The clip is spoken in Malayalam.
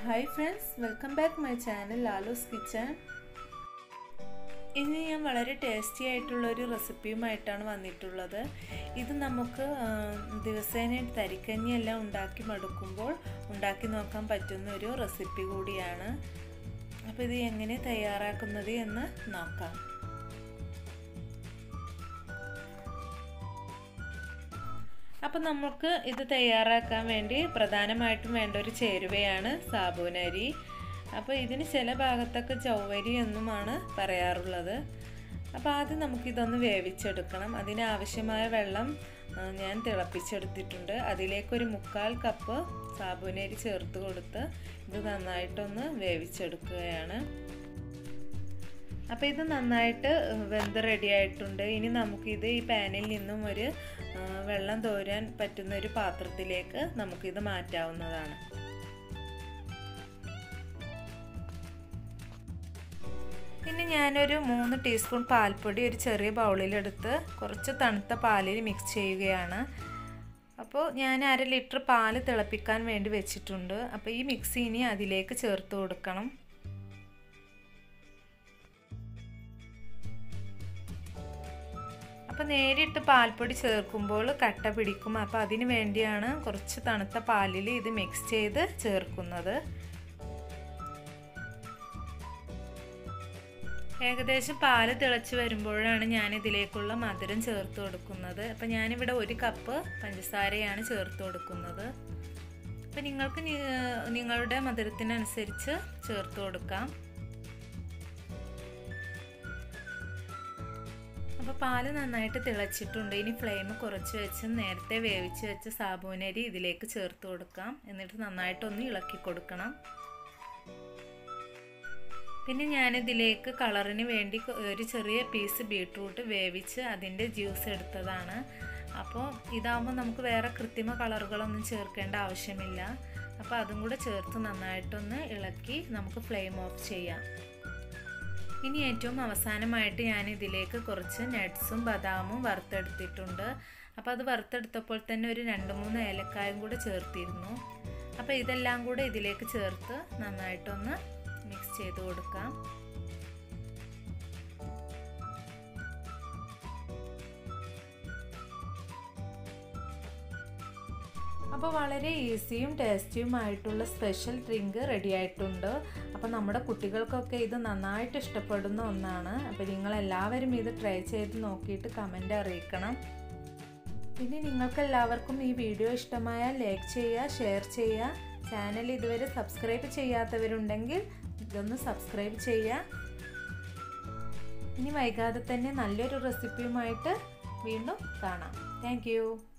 hi friends welcome back my channel Lalu's kitchen ഇന്ന് ഞാൻ വളരെ ടേസ്റ്റി ആയിട്ടുള്ള ഒരു റെസിപ്പിയുമായിട്ടാണ് വന്നിട്ടുള്ളത് ഇത് നമുക്ക് ദിവസേന തരിക്കഞ്ഞി എല്ലാം ഉണ്ടാക്കി മടുക്കുമ്പോൾ ഉണ്ടാക്കി നോക്കാൻ പറ്റുന്ന ഒരു റെസിപ്പി കൂടിയാണ് അപ്പോൾ ഇത് എങ്ങനെ തയ്യാറാക്കുന്നത് എന്ന് നോക്കാം അപ്പം നമുക്ക് ഇത് തയ്യാറാക്കാൻ വേണ്ടി പ്രധാനമായിട്ടും വേണ്ട ഒരു ചേരുവയാണ് സാബൂനരി അപ്പോൾ ഇതിന് ചില ഭാഗത്തൊക്കെ ചൊവ്വരി എന്നുമാണ് പറയാറുള്ളത് അപ്പോൾ ആദ്യം നമുക്കിതൊന്ന് വേവിച്ചെടുക്കണം അതിനാവശ്യമായ വെള്ളം ഞാൻ തിളപ്പിച്ചെടുത്തിട്ടുണ്ട് അതിലേക്കൊരു മുക്കാൽ കപ്പ് സാബൂനരി ചേർത്ത് കൊടുത്ത് ഇത് നന്നായിട്ടൊന്ന് വേവിച്ചെടുക്കുകയാണ് അപ്പോൾ ഇത് നന്നായിട്ട് വെന്ത് റെഡി ആയിട്ടുണ്ട് ഇനി നമുക്കിത് ഈ പാനിൽ നിന്നും ഒരു വെള്ളം തോരാൻ പറ്റുന്ന ഒരു പാത്രത്തിലേക്ക് നമുക്കിത് മാറ്റാവുന്നതാണ് പിന്നെ ഞാനൊരു മൂന്ന് ടീസ്പൂൺ പാൽപ്പൊടി ഒരു ചെറിയ ബൗളിലെടുത്ത് കുറച്ച് തണുത്ത പാലിൽ മിക്സ് ചെയ്യുകയാണ് അപ്പോൾ ഞാൻ അര ലിറ്റർ പാല് തിളപ്പിക്കാൻ വേണ്ടി വെച്ചിട്ടുണ്ട് അപ്പോൾ ഈ മിക്സി ഇനി അതിലേക്ക് ചേർത്ത് കൊടുക്കണം അപ്പോൾ നേരിട്ട് പാൽപ്പൊടി ചേർക്കുമ്പോൾ കട്ട പിടിക്കും അപ്പോൾ അതിന് വേണ്ടിയാണ് കുറച്ച് തണുത്ത പാലിൽ ഇത് മിക്സ് ചെയ്ത് ചേർക്കുന്നത് ഏകദേശം പാല് തിളച്ച് വരുമ്പോഴാണ് ഞാൻ ഇതിലേക്കുള്ള മധുരം ചേർത്ത് കൊടുക്കുന്നത് അപ്പം ഞാനിവിടെ ഒരു കപ്പ് പഞ്ചസാരയാണ് ചേർത്ത് കൊടുക്കുന്നത് അപ്പം നിങ്ങൾക്ക് നിങ്ങളുടെ മധുരത്തിനനുസരിച്ച് ചേർത്ത് കൊടുക്കാം അപ്പോൾ പാല് നന്നായിട്ട് തിളച്ചിട്ടുണ്ട് ഇനി ഫ്ലെയിം കുറച്ച് വെച്ച് നേരത്തെ വേവിച്ച് വെച്ച സാബൂനരി ഇതിലേക്ക് ചേർത്ത് കൊടുക്കാം എന്നിട്ട് നന്നായിട്ടൊന്ന് ഇളക്കി കൊടുക്കണം പിന്നെ ഞാനിതിലേക്ക് കളറിന് വേണ്ടി ഒരു ചെറിയ പീസ് ബീട്രൂട്ട് വേവിച്ച് അതിൻ്റെ ജ്യൂസ് എടുത്തതാണ് അപ്പോൾ ഇതാകുമ്പോൾ നമുക്ക് വേറെ കൃത്രിമ കളറുകളൊന്നും ചേർക്കേണ്ട ആവശ്യമില്ല അപ്പോൾ അതും കൂടെ ചേർത്ത് നന്നായിട്ടൊന്ന് ഇളക്കി നമുക്ക് ഫ്ലെയിം ഓഫ് ചെയ്യാം ഇനി ഏറ്റവും അവസാനമായിട്ട് ഞാൻ ഇതിലേക്ക് കുറച്ച് നട്ട്സും ബദാമും വറുത്തെടുത്തിട്ടുണ്ട് അപ്പോൾ അത് വറുത്തെടുത്തപ്പോൾ തന്നെ ഒരു രണ്ട് മൂന്ന് ഏലക്കായും കൂടെ ചേർത്തിരുന്നു അപ്പോൾ ഇതെല്ലാം കൂടെ ഇതിലേക്ക് ചേർത്ത് നന്നായിട്ടൊന്ന് മിക്സ് ചെയ്ത് കൊടുക്കാം അപ്പോൾ വളരെ ഈസിയും ടേസ്റ്റിയുമായിട്ടുള്ള സ്പെഷ്യൽ ഡ്രിങ്ക് റെഡി ആയിട്ടുണ്ട് അപ്പോൾ നമ്മുടെ കുട്ടികൾക്കൊക്കെ ഇത് നന്നായിട്ട് ഇഷ്ടപ്പെടുന്ന ഒന്നാണ് അപ്പോൾ നിങ്ങൾ എല്ലാവരും ഇത് ട്രൈ ചെയ്ത് നോക്കിയിട്ട് കമൻ്റ് അറിയിക്കണം പിന്നെ നിങ്ങൾക്ക് എല്ലാവർക്കും ഈ വീഡിയോ ഇഷ്ടമായാൽ ലൈക്ക് ചെയ്യുക ഷെയർ ചെയ്യുക ചാനൽ ഇതുവരെ സബ്സ്ക്രൈബ് ചെയ്യാത്തവരുണ്ടെങ്കിൽ ഇതൊന്ന് സബ്സ്ക്രൈബ് ചെയ്യുക ഇനി വൈകാതെ തന്നെ നല്ലൊരു റെസിപ്പിയുമായിട്ട് വീണ്ടും കാണാം താങ്ക്